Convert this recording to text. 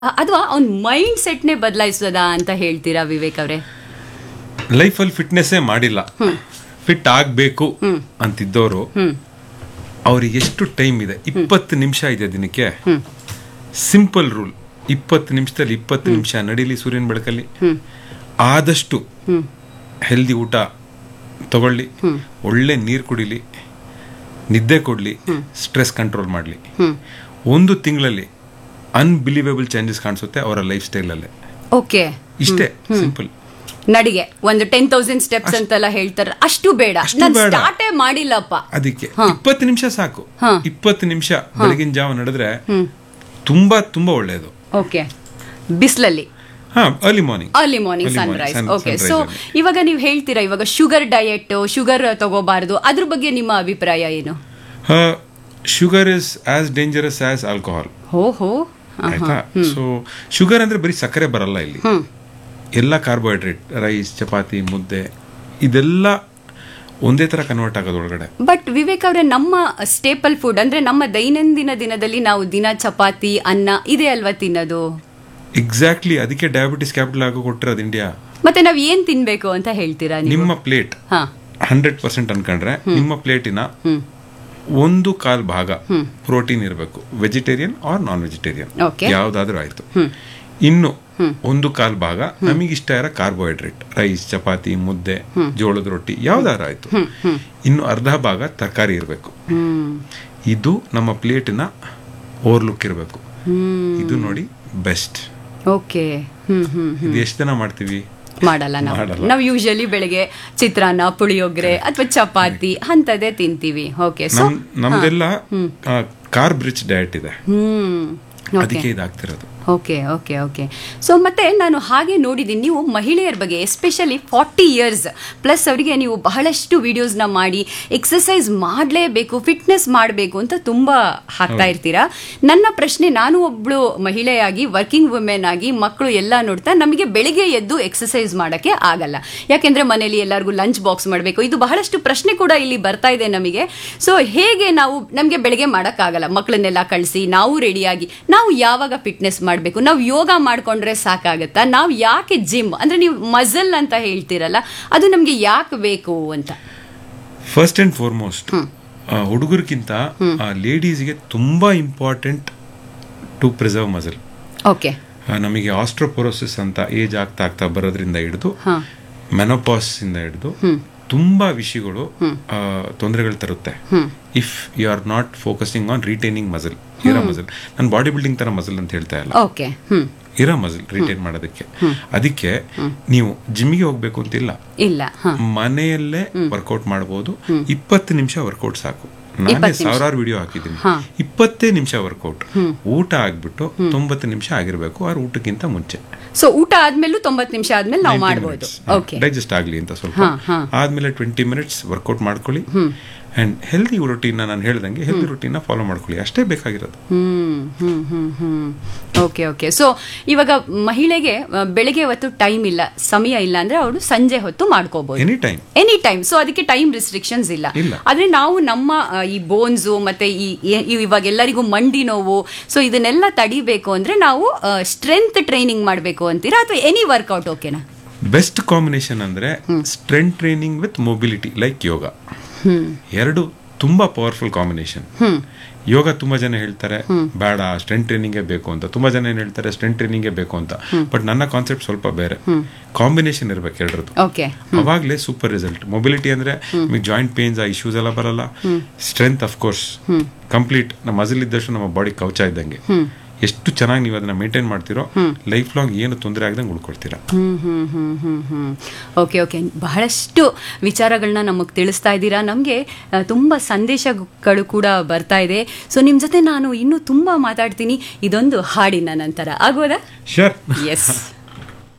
ಅಥವಾ ಅವ್ನ ಮೈಂಡ್ ಸೆಟ್ನೇ ಬದಲಾಯಿಸೋದ ಅಂತ ಹೇಳ್ತೀರಾ ವಿವೇಕ್ ಅವರೇ ಲೈಫಲ್ಲಿ ಫಿಟ್ನೆಸ್ಸೇ ಮಾಡಿಲ್ಲ ಫಿಟ್ ಆಗಬೇಕು ಅಂತಿದ್ದವರು ಅವ್ರಿಗೆ ಎಷ್ಟು ಟೈಮ್ ಇದೆ ಇಪ್ಪತ್ತು ನಿಮಿಷ ಇದೆ ದಿನಕ್ಕೆ ಸಿಂಪಲ್ ರೂಲ್ ಇಪ್ಪತ್ತು ನಿಮಿಷದಲ್ಲಿ ಇಪ್ಪತ್ತು ನಿಮಿಷ ನಡೀಲಿ ಸೂರ್ಯನ ಬೆಳಕಲ್ಲಿ ಆದಷ್ಟು ಹೆಲ್ದಿ ಊಟ ತಗೊಳ್ಳಿ ಒಳ್ಳೆ ನೀರು ಕುಡಿಲಿ ನಿದ್ದೆ ಕೊಡ್ಲಿ ಸ್ಟ್ರೆಸ್ ಕಂಟ್ರೋಲ್ ಮಾಡಲಿ ಒಂದು ತಿಂಗಳಲ್ಲಿ ಅನ್ಬಿಲೀವೇಬಲ್ ಚೇಂಜಸ್ ಕಾಣಿಸುತ್ತೆ ಅವರ ಲೈಫ್ ಸ್ಟೈಲಲ್ಲೇ ಓಕೆ ಇಷ್ಟೇ ಸಿಂಪಲ್ ನಡಿಗೆ ಒಂದು ಟೆನ್ ತೌಸಂಡ್ ಸ್ಟೆಪ್ಸ್ ಅಂತೆಲ್ಲ ಹೇಳ್ತಾರೆ ಅಷ್ಟು ಬೇಡ ಅಷ್ಟು ನಾನು ಬೇಡ. ಸ್ಟಾರ್ಟೇ ಮಾಡಿಲ್ಲಪ್ಪ ಅದಕ್ಕೆ ಇಪ್ಪತ್ತು ನಿಮಿಷ ಸಾಕು ಹಾ. ಇಪ್ಪತ್ತು ನಿಮಿಷ ಬೆಳಗಿನ ಜಾವ ನಡೆದ್ರೆ ತುಂಬಾ ತುಂಬಾ ಒಳ್ಳೆಯದು ಓಕೆ ಬಿಸಿಲಲ್ಲಿ ಹಾ early morning early morning Early morning, sunrise sun- okay sunrise so ಅಲ್ಲಿ. ಇವಾಗ ನೀವು ಹೇಳ್ತೀರಾ ಇವಾಗ ಶುಗರ್ ಡಯಟ್ ಶುಗರ್ ತಗೋಬಾರದು ಅದ್ರ ಬಗ್ಗೆ ನಿಮ್ಮ ಅಭಿಪ್ರಾಯ ಏನು sugar is as dangerous as alcohol ಹೋ ಹೋ ಆಯ್ತಾ ಸೊ ಶುಗರ್ ಅಂದ್ರೆ ಬರೀ ಸಕ್ಕರೆ ಬರಲ್ಲ ಇಲ್ಲಿ ಎಲ್ಲ ಕಾರ್ಬೋಹೈಡ್ರೇಟ್ ರೈಸ್ ಚಪಾತಿ ಮುದ್ದೆ ಇದೆಲ್ಲ ಒಂದೇ ತರ ಕನ್ವರ್ಟ್ ಆಗೋದು ಒಳಗಡೆ ಬಟ್ ವಿವೇಕ್ ಅವರೇ ನಮ್ಮ ಸ್ಟೇಪಲ್ ಫುಡ್ ಅಂದ್ರೆ ನಮ್ಮ ದೈನಂದಿನ ದಿನದಲ್ಲಿ ನಾವು ದಿನ ಚಪಾತಿ ಅನ್ನ ಇದೆ ಅಲ್ವಾ ತಿನ್ನೋದು ಎಕ್ಸಾಕ್ಟ್ಲಿ ಅದಕ್ಕೆ ಡಯಾಬಿಟಿಸ್ ಕ್ಯಾಪಿಟಲ್ ಆಗೋ ಕೊಟ್ಟಿರೋದು ಇಂಡಿಯಾ ಮತ್ತೆ ನಾವ್ ಏನ್ ತಿನ್ಬೇಕು ಅಂತ ಹೇಳ್ತೀರಾ ನೀವು ನಿಮ್ಮ ಪ್ಲೇಟ್ ಹಾ ಹಂಡ್ರೆಡ್ ಪರ್ಸೆಂಟ್ ಅನ್ಕೊಂಡ್ರೆ ನಿಮ್ಮ ಪ್ಲೇಟಿನ ಒಂದು ಕಾಲ್ ಭಾಗ ಪ್ರೋಟೀನ್ ಇರಬೇಕು vegetarian or non vegetarian Okay. ಯಾವ್ದಾದ್ರೂ ಆಯ್ತು ಇನ್ನು ಒಂದು ಕಾಲ್ ಭಾಗ ನಮಗಿಷ್ಟ ಇರೋ ಕಾರ್ಬೋಹೈಡ್ರೇಟ್ ರೈಸ್ ಚಪಾತಿ ಮುದ್ದೆ ಜೋಳದ ರೊಟ್ಟಿ ಯಾವ್ದಾದ್ರು ಆಯ್ತು ಇನ್ನು ಅರ್ಧ ಭಾಗ ತರಕಾರಿ ಇರಬೇಕು ಇದು ನಮ್ಮ ಪ್ಲೇಟಿನ ಓವರ್ಲುಕ್ ಇರಬೇಕು ಇದು ನೋಡಿ ಬೆಸ್ಟ್ ಓಕೆ ಹ್ಮ್ ಹ್ಮ್ ಇದು ಎಷ್ಟು ಜನ ಮಾಡ್ತೀವಿ ಮಾಡಲ್ಲ ನಾವು ಮಾಡಲ್ಲ. ನಾವು ಯೂಶಲಿ ಬೆಳಿಗ್ಗೆ ಚಿತ್ರಾನ್ನ ಪುಳಿಯೋಗರೆ ಅಥವಾ ಚಪಾತಿ ಅಂತದೇ ತಿಂತೀವಿ ಓಕೆ ಸೊ ನಮ್ ನಮ್ದೆಲ್ಲ ಕಾರ್ಬ್ ರಿಚ್ ಡಯಟ್ ಇದೆ ಹ್ಮ್ ಓಕೆ ಅದಕ್ಕೆ ಇದಾಗ್ತಿರೋದು ಓಕೆ ಓಕೆ ಓಕೆ ಸೊ ಮತ್ತೆ ನಾನು ಹಾಗೆ ನೋಡಿದ್ದೀನಿ ನೀವು ಮಹಿಳೆಯರ ಬಗ್ಗೆ ಎಸ್ಪೆಷಲಿ ಫಾರ್ಟಿ ಇಯರ್ಸ್ ಪ್ಲಸ್ ಅವರಿಗೆ ನೀವು ಬಹಳಷ್ಟು ವಿಡಿಯೋಸ್ನ ಮಾಡಿ ಎಕ್ಸಸೈಸ್ ಮಾಡಲೇಬೇಕು ಫಿಟ್ನೆಸ್ ಮಾಡಬೇಕು ಅಂತ ತುಂಬ ಹಾಕ್ತಾ ಇರ್ತೀರಾ ನನ್ನ ಪ್ರಶ್ನೆ ನಾನು ಒಬ್ಳು ಮಹಿಳೆಯಾಗಿ ವರ್ಕಿಂಗ್ ವುಮೆನ್ ಆಗಿ ಮಕ್ಕಳು ಎಲ್ಲ ನೋಡ್ತಾ ನಮಗೆ ಬೆಳಿಗ್ಗೆ ಎದ್ದು ಎಕ್ಸಸೈಸ್ ಮಾಡೋಕ್ಕೆ ಆಗಲ್ಲ ಯಾಕೆಂದ್ರೆ ಮನೇಲಿ ಎಲ್ಲರಿಗೂ ಲಂಚ್ ಬಾಕ್ಸ್ ಮಾಡಬೇಕು ಇದು ಬಹಳಷ್ಟು ಪ್ರಶ್ನೆ ಕೂಡ ಇಲ್ಲಿ ಬರ್ತಾ ಇದೆ ನಮಗೆ ಸೊ ಹೇಗೆ ನಾವು ನಮಗೆ ಬೆಳಿಗ್ಗೆ ಮಾಡೋಕ್ಕಾಗಲ್ಲ ಮಕ್ಕಳನ್ನೆಲ್ಲ ಕಳಿಸಿ ನಾವು ರೆಡಿಯಾಗಿ ನಾವು ಯಾವಾಗ ಫಿಟ್ನೆಸ್ ಮಾಡಬೇಕು ನಾವು ಯೋಗ ಮಾಡ್ಕೊಂಡ್ರೆ ಸಾಕಾಗತ್ತಾ ನಾವು ಯಾಕೆ ಜಿಮ್ ಅಂದ್ರೆ ನೀವು ಮಜಲ್ ಅಂತ ಹೇಳ್ತೀರಲ್ಲ ಅದು ನಮಗೆ ಯಾಕೆ ಬೇಕು ಅಂತ ಫಸ್ಟ್ ಅಂಡ್ ಫಾರ್ಮೋಸ್ಟ್ ಹುಡುಗರಿಗಿಂತ ಲೇಡೀಸ್ಗೆ ತುಂಬಾ important to preserve muscle okay ನಮಗೆ ಆಸ್ಟ್ರೋಪೊರೋಸಿಸ್ ಅಂತ ಏಜ್ ಆಗ್ತಾ ಆಗ್ತಾ ಬರೋದ್ರಿಂದ ಹಿಡಿದು ಹಾ ಮೆನೋಪಾಸ್ ಇಂದ ಹಿಡಿದು ತುಂಬಾ ವಿಷಯಗಳು ತೊಂದರೆಗಳು ತರುತ್ತೆ if you are not focusing on retaining muscle ಇರೋ ಮಸಲ್ ನಾನು ಬಾಡಿ ಬಿಲ್ಡಿಂಗ್ ತರ ಮಸಲ್ ಅಂತ ಹೇಳ್ತಾ ಇಲ್ಲ ಓಕೆ ಹ್ಮ್ ಇರೋ ಮಸಲ್ ರಿಟೈನ್ ಮಾಡೋದಕ್ಕೆ ಅದಕ್ಕೆ ನೀವು ಜಿಮ್ಗೆ ಹೋಗ್ಬೇಕು ಅಂತಿಲ್ಲ ಇಲ್ಲ ಹಾ ಮನೆಯಲ್ಲೇ ವರ್ಕೌಟ್ ಮಾಡಬಹುದು ಇಪ್ಪತ್ತು ನಿಮಿಷ ವರ್ಕೌಟ್ ಸಾಕು ನಾನೇ ಸಾವಿರಾರು ವಿಡಿಯೋ ಹಾಕಿದ್ದೀನಿ ಇಪ್ಪತ್ತೇ ನಿಮಿಷ ವರ್ಕೌಟ್ ಊಟ ಆಗ್ಬಿಟ್ಟು ತೊಂಬತ್ತು ನಿಮಿಷ ಆಗಿರ್ಬೇಕು ಆರ್ ಊಟಕ್ಕಿಂತ ಮುಂಚೆ ಸೊ ಊಟ ಆದ್ಮೇಲೂ ತೊಂಬತ್ತು ನಿಮಿಷ ಆದ್ಮೇಲೆ ನಾವು ಮಾಡ್ಬೋದು ಓಕೆ ಡೈಜೆಸ್ಟ್ ಆಗ್ಲಿ ಅಂತ ಸ್ವಲ್ಪ ಹಾ, ಹಾ. ಆದ್ಮೇಲೆ ಟ್ವೆಂಟಿ ಮಿನಿಟ್ಸ್ ವರ್ಕೌಟ್ ಮಾಡ್ಕೊಳ್ಳಿ ಅಂಡ್ ಹೆಲ್ದಿ ರುಟೀನ್ ನಾನು ಹೇಳ್ದಂಗೆ ಹೆಲ್ದಿ ರುಟೀನ್ ಫಾಲೋ ಮಾಡ್ಕೊಳ್ಳಿ ಅಷ್ಟೇ ಬೇಕಾಗಿರೋದು hmm hmm hmm hmm okay okay so ಇವಾಗ ಮಹಿಳೆಗೆ ಆ, ಬೆಳಿಗ್ಗೆ ಹೊತ್ತು ಟೈಮ್ ಇಲ್ಲ ಸಮಯ ಇಲ್ಲ ಅಂದ್ರೆ ಅವಳು ಸಂಜೆ ಹೊತ್ತು ಮಾಡ್ಕೋಬಹುದು any time any time so ಅದಕ್ಕೆ ಟೈಮ್ ರಿಸ್ಟ್ರಿಕ್ಷನ್ಸ್ ಇಲ್ಲ ಇಲ್ಲ. ಆದ್ರೆ ನಾವು ನಮ್ಮ ಆ, ಈ ಬೋನ್ಸು ಮತ್ತೆ ಈ ಈ- ಇವಾಗ ಎಲ್ಲರಿಗೂ ಮಂಡಿ ನೋವು ಸೊ ಇದನ್ನೆಲ್ಲ ತಡಿಬೇಕು ಅಂದ್ರೆ ನಾವು ಸ್ಟ್ರೆಂತ್ ಟ್ರೈನಿಂಗ್ ಮಾಡಬೇಕು ಅಂತೀರಾ ಅಥವಾ ಎನಿ ವರ್ಕೌಟ್ ಓಕೆನಾ ಬೆಸ್ಟ್ ಕಾಂಬಿನೇಷನ್ ಅಂದ್ರೆ strength training with mobility like yoga ಎರಡು ತುಂಬಾ ಪವರ್ಫುಲ್ ಕಾಂಬಿನೇಷನ್ ಯೋಗ ತುಂಬಾ ಜನ ಹೇಳ್ತಾರೆ ಬೇಡ ಸ್ಟ್ರೆಂತ್ ಟ್ರೈನಿಂಗೇ ಬೇಕು ಅಂತ ತುಂಬಾ ಜನ ಏನ್ ಹೇಳ್ತಾರೆ ಸ್ಟ್ರೆಂತ್ ಟ್ರೈನಿಂಗೇ ಬೇಕು ಅಂತ ಬಟ್ ನನ್ನ ಕಾನ್ಸೆಪ್ಟ್ ಸ್ವಲ್ಪ ಬೇರೆ ಕಾಂಬಿನೇಷನ್ ಇರ್ಬೇಕು ಎರಡರದ್ದು ಓಕೆ ಅವಾಗಲೇ ಸೂಪರ್ ರಿಸಲ್ಟ್ ಮೊಬಿಲಿಟಿ ಅಂದ್ರೆ ನಿಮಗೆ ಜಾಯಿಂಟ್ ಪೇನ್ಸ್ ಆ ಇಶ್ಯೂಸ್ ಎಲ್ಲ ಬರಲ್ಲ ಸ್ಟ್ರೆಂತ್ ಅಫ್ ಕೋರ್ಸ್ ಕಂಪ್ಲೀಟ್ ನಮ್ಮ ಮಸಲ್ ಇದ್ದಷ್ಟು ನಮ್ಮ ಬಾಡಿ ಕವಚ ಇದ್ದಂಗೆ ಎಷ್ಟು ಚೆನ್ನಾಗಿ ನೀವು ಅದನ್ನ ಮೇಂಟೈನ್ ಮಾಡ್ತಿರೋ ಲೈಫ್ ಲಾಂಗ್ ಏನು ತೊಂದರೆ ಆಗದಂಗೆ ಉಳ್ಕೊಳ್ತೀರಾ ಹ್ಮ್ hmm hmm hmm hmm okay okay ಬಹಳಷ್ಟು ವಿಚಾರಗಳನ್ನ ನಮಗೆ ತಿಳಿಸ್ತಾ ಇದ್ದೀರಾ ನಮಗೆ ತುಂಬ ಸಂದೇಶಗಳು ಕೂಡ ಬರ್ತಾ ಇದೆ ಸೊ ನಿಮ್ಮ ಜೊತೆ ನಾನು ಇನ್ನೂ ತುಂಬ ಮಾತಾಡ್ತೀನಿ ಇದೊಂದು ಹಾಡಿನ ನಂತರ ಆಗೋದಾ ಶೋರ್ ಎಸ್